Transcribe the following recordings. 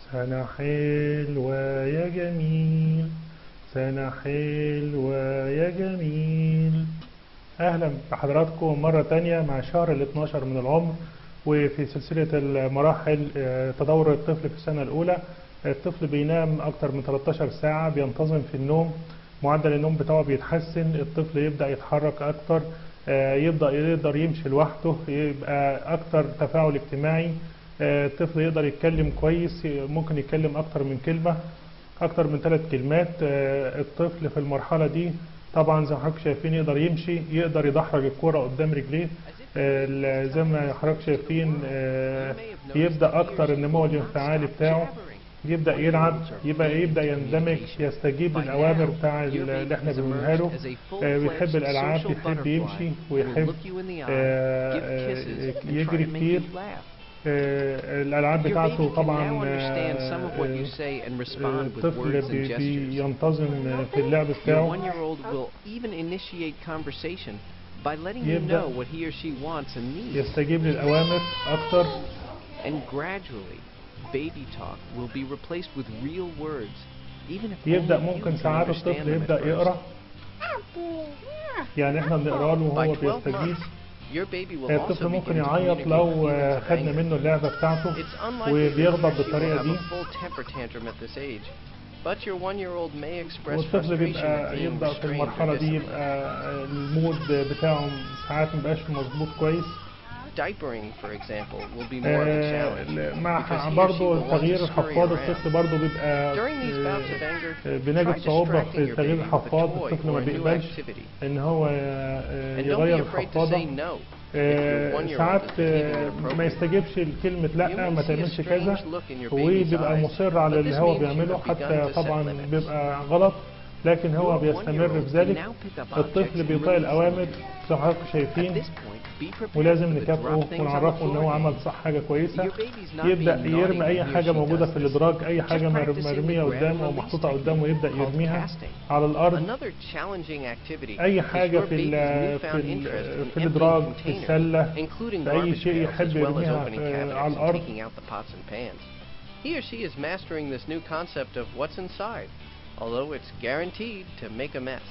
سنة حلوة يا جميل سنة حلوة يا جميل أهلا بحضراتكم مرة تانية مع شهر ال 12 من العمر وفي سلسلة المراحل آه، تدور الطفل في السنة الأولى الطفل بينام أكتر من 13 ساعة بينتظم في النوم معدل النوم بتاعه بيتحسن الطفل يبدأ يتحرك أكتر آه، يبدأ يقدر يمشي لوحده يبقى أكتر تفاعل اجتماعي آه، الطفل يقدر يتكلم كويس ممكن يتكلم أكتر من كلمة أكتر من ثلاث كلمات آه، الطفل في المرحلة دي طبعا زي ما حضرتك شايفين يقدر يمشي يقدر يدحرج الكرة قدام رجليه آه، زي ما حضرتك شايفين آه، يبدأ أكتر النمو الانفعالي بتاعه يبدأ يلعب يبقى يبدأ يندمج يستجيب للأوامر بتاع اللي احنا بنقولها له آه، بيحب الألعاب بيحب يمشي ويحب آه، آه، يجري كتير آه، الألعاب بتاعته طبعا آه، آه، الطفل بي- بينتظم في اللعب Your بتاعه one-year-old will even initiate conversation by letting you يبدأ know what he or she wants and needs. يستجيب للأوامر أكتر And gradually, baby talk will be replaced with real words, even if يبدأ only you ممكن can ساعات understand الطفل them at يبدأ first. يقرأ يعني احنا بنقرا له By وهو 12 بيستجيب months, your baby will الطفل also ممكن begin to يعيط communicate لو feelings آه، of خدنا anger. منه اللعبة بتاعته It's unlikely that وبيغضب he or she will بالطريقة have دي a full temper tantrum at this age, but your one-year-old may express والطفل frustration بيبقى at being يبدأ في restrained or المرحلة دي disciplined. يبقى المود بتاعه ساعات مبقاش مظبوط كويس Diapering, for example, will be more of a آه، challenge. مع because he or she برضه will want to تغيير scurry الحفاض around. الطفل برضه بيبقى During these bouts of آه، anger, آه، try بنجد صعوبة distracting في your تغيير baby with a الحفاض toy الطفل or ما a new بيقبلش activity. ان هو آه، And don't be يغير afraid to say الحفاضة no. آه، If your one-year-old ساعات is behaving آه، ما inappropriately. يستجيبش لكلمة You لا may ما see a تعملش strange كذا look in your baby's وبيبقى eyes, مصر على but اللي this هو means you بيعمله have begun حتى to set طبعا limits. بيبقى غلط لكن هو Your بيستمر one-year-old في ذلك can now pick up الطفل objects and بيطيع release الأوامر them. زي ما حضرتك At شايفين this point, be prepared ولازم for the نكافئه drop things on the ونعرفه ان هو floor عمل game. صح حاجة كويسة Your baby's not يبدأ being يرمي naughty أي when he or حاجة she موجودة does في this. الإدراج أي Just حاجة مر- practicing the مرمية grab قدامه أو release محطوطة technique قدامه يبدأ called يرميها casting. على الأرض Another challenging activity أي is حاجة your في ال baby's في newfound ال interest في in الإدراج emptying في containers, السلة including في أي garbage شيء pails, يحب as well as يرميها opening في- cabinets على and الأرض taking out the pots and pans. He or she is mastering this new concept of what's inside, although it's guaranteed to make a mess.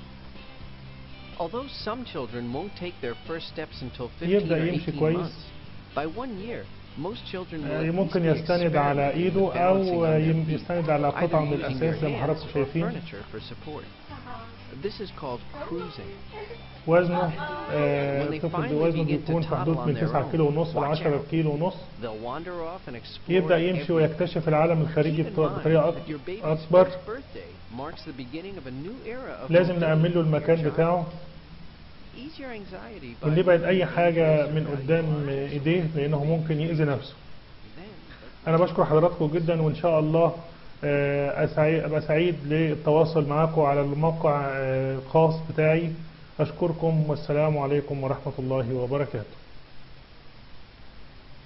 Although some children won't take their first steps until 15 يبدأ or يمشي 18 كويس. months, by one year, most children will آه، at least ممكن be يستند على experimenting إيده with balancing أو on their يم- feet, يستند على either قطعة من using الأساس their زي ما hands حضراتكم or شايفين furniture for support. This is called cruising. وزنه آه، When they الطفل finally بوزنه begin to بيكون في toddle حدود on من their 9 own, كيلو ونص ل watch 10 out. كيلو ونص They'll wander off and explore يبدأ يمشي everything. ويكتشف العالم الخارجي Keep in بط- mind بطريقة that your baby's أكبر first birthday marks the beginning of a new era of لازم mobility نأمن له for your المكان child. بتاعه Ease your anxiety by ونبعد أي removing حاجة things من that قدام you want. إيديه لأنه ممكن يأذي نفسه Then, أنا بشكر حضراتكم جدا وإن شاء الله آه، أسعي- أبقى سعيد للتواصل معاكم على الموقع آه، الخاص بتاعي أشكركم والسلام عليكم ورحمة الله وبركاته